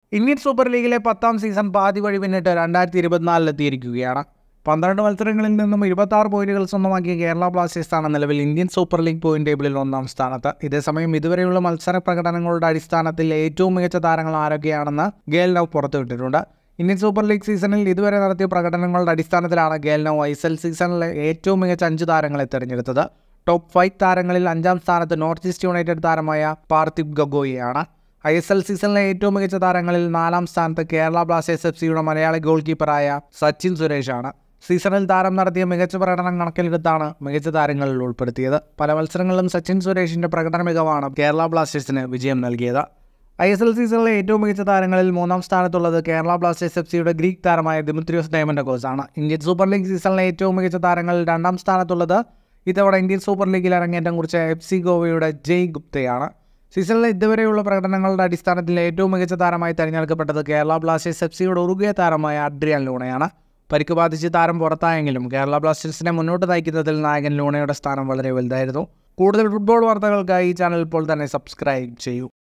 Indian super ലീഗിലെ പത്താം season പാതി വഴി പിന്നിട്ട് രണ്ടായിരത്തി ഇരുപത്തിനാലിലെത്തിയിരിക്കുകയാണ് പന്ത്രണ്ട് മത്സരങ്ങളിൽ നിന്നും ഇരുപത്തി ആറ് പോയിന്റുകൾ സ്വന്തമാക്കിയ കേരള ബ്ലാസ്റ്റേഴ്സാണ് നിലവിൽ ഇന്ത്യൻ സൂപ്പർ ലീഗ് പോയിന്റ് ടേബിളിൽ ഒന്നാം സ്ഥാനത്ത് ഇതേസമയം ഇതുവരെയുള്ള മത്സര പ്രകടനങ്ങളുടെ അടിസ്ഥാനത്തിൽ ഏറ്റവും മികച്ച താരങ്ങൾ ആരൊക്കെയാണെന്ന് ഗേൽ നവ് പുറത്തുവിട്ടിട്ടുണ്ട് ഇന്ത്യൻ സൂപ്പർ ലീഗ് സീസണിൽ ഇതുവരെ നടത്തിയ പ്രകടനങ്ങളുടെ അടിസ്ഥാനത്തിലാണ് Khel Now I S L സീസണിലെ ഏറ്റവും മികച്ച അഞ്ച് താരങ്ങളെ തിരഞ്ഞെടുത്തത് ടോപ്പ് ഫൈവ് താരങ്ങളിൽ അഞ്ചാം സ്ഥാനത്ത് നോർത്ത് ഈസ്റ്റ് യുണൈറ്റഡ് താരമായ പാർത്ഥിബ് ഗഗോയിയാണ് ഐ എസ് എൽ സീസണിലെ ഏറ്റവും മികച്ച താരങ്ങളിൽ നാലാം സ്ഥാനത്ത് കേരള ബ്ലാസ്റ്റേഴ്സ് എഫ് സിയുടെ മലയാളി ഗോൾ കീപ്പറായ സച്ചിൻ സുരേഷാണ് സീസണിൽ താരം നടത്തിയ മികച്ച പ്രകടനം കണക്കിലെടുത്താണ് മികച്ച താരങ്ങളിൽ ഉൾപ്പെടുത്തിയത് പല മത്സരങ്ങളിലും സച്ചിൻ സുരേഷിന്റെ പ്രകടന മികവാണ് കേരള ബ്ലാസ്റ്റേഴ്സിന് വിജയം നൽകിയത് ഐ എസ് എൽ സീസണിലെ ഏറ്റവും മികച്ച താരങ്ങളിൽ മൂന്നാം സ്ഥാനത്തുള്ളത് കേരള ബ്ലാസ്റ്റേഴ്സ് എഫ് സിയുടെ ഗ്രീക്ക് താരമായ ദിമിത്രിയോസ് ഡയമൻഡോസ് ആണ് ഇന്ത്യൻ സൂപ്പർ ലീഗ് സീസണിലെ ഏറ്റവും മികച്ച താരങ്ങളിൽ രണ്ടാം സ്ഥാനത്തുള്ളത് ഇത്തവണ ഇന്ത്യൻ സൂപ്പർ ലീഗിൽ അരങ്ങേറ്റം കുറിച്ച എഫ് സി ഗോവയുടെ ജയ് ഗുപ്തയാണ് സീസണിലെ ഇതുവരെയുള്ള പ്രകടനങ്ങളുടെ അടിസ്ഥാനത്തിൽ ഏറ്റവും മികച്ച താരമായി തിരഞ്ഞെടുക്കപ്പെട്ടത് കേരള ബ്ലാസ്റ്റേഴ്സ് എഫ് സിയുടെ ഉറുഗിയ താരമായ അഡ്രിയാൻ ലൂണയാണ് പരിക്ക് ബാധിച്ച് താരം പുറത്തായെങ്കിലും കേരള ബ്ലാസ്റ്റേഴ്സിനെ മുന്നോട്ട് നയിക്കുന്നതിൽ നായകൻ ലൂണയുടെ സ്ഥാനം വളരെ വലുതായിരുന്നു കൂടുതൽ ഫുട്ബോൾ വാർത്തകൾക്കായി ഈ ചാനൽ ഇപ്പോൾ തന്നെ സബ്സ്ക്രൈബ് ചെയ്യൂ